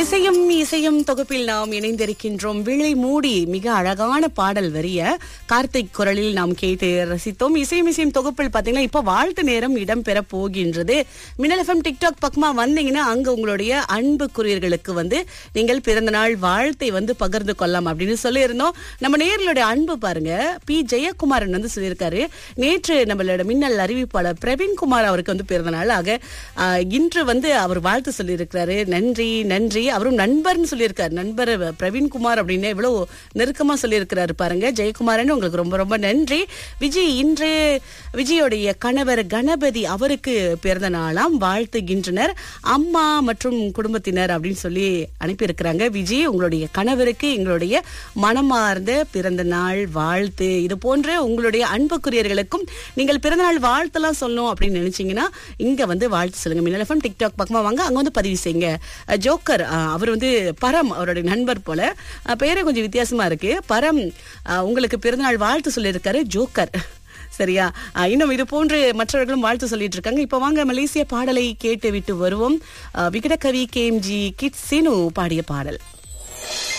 இசையும் இசையும் தொகுப்பில் நாம் இணைந்திருக்கின்றோம் விழி மூடி மிக அழகான பாடல் வரிய கார்த்திக் குரலில் நாம் கேட்டு ரசித்தோம் இசையும் இசையும் தொகுப்பில் பாத்தீங்கன்னா இப்ப வாழ்த்து நேரம் இடம்பெற போகின்றது மின்னல் எஃப்எம் டிக்டாக் பக்கமா வந்தீங்கன்னா அங்க உங்களுடைய அன்புக்குரியர்களுக்கு வந்து நீங்கள் பிறந்த நாள் வாழ்த்தை வந்து பகிர்ந்து கொள்ளலாம் அப்படின்னு சொல்லியிருந்தோம் நம்ம நேர்களுடைய அன்பு பாருங்க பி ஜெயக்குமாரன் வந்து சொல்லியிருக்காரு நேற்று நம்மளோட மின்னல் அறிவிப்பாளர் பிரவீன்குமார் அவருக்கு வந்து பிறந்த நாள் ஆக ஆஹ், இன்று வந்து அவர் வாழ்த்து சொல்லியிருக்கிறாரு நன்றி நன்றி அவரும் நண்பர்னு சொல்லியிருக்காரு நண்பர் பிரவீன்குமார் அப்படின்னு எவ்வளவு நெருக்கமா சொல்லியிருக்கிறாரு பாருங்க ஜெயக்குமாரன் உங்களுக்கு ரொம்ப ரொம்ப நன்றி விஜய் இன்று விஜயோடைய கணவர் கணபதி அவருக்கு பிறந்த நாளாம் வாழ்த்துகின்றனர் அம்மா மற்றும் குடும்பத்தினர் அப்படின்னு சொல்லி அனுப்பியிருக்கிறாங்க விஜய் உங்களுடைய கணவருக்கு எங்களுடைய மனமார்ந்த பிறந்த நாள் வாழ்த்து இது போன்ற உங்களுடைய அன்புக்குரியர்களுக்கும் நீங்கள் பிறந்தநாள் வாழ்த்தெல்லாம் சொல்லணும் அப்படின்னு நினைச்சீங்கன்னா இங்க வந்து வாழ்த்து சொல்லுங்க மின்னல் எஃப்எம் டிக்டாக் பக்கமா வாங்க அங்க வந்து பதிவு செய்யுங்க அஹ், ஜோக்கர் அஹ், அவர் வந்து பரம் அவருடைய நண்பர் போல அஹ், பேரே கொஞ்சம் வித்தியாசமா இருக்கு பரம் அஹ், உங்களுக்கு பிறந்தநாள் வாழ்த்து சொல்லியிருக்காரு ஜோக்கர் சரியா அஹ், இன்னும் இது போன்று மற்றவர்களும் வாழ்த்து சொல்லிட்டு இருக்காங்க இப்ப வாங்க மலேசிய பாடலை கேட்டு விட்டு வருவோம் அஹ், விகடகவி கேஎம்ஜி கிட் சீனு பாடிய பாடல்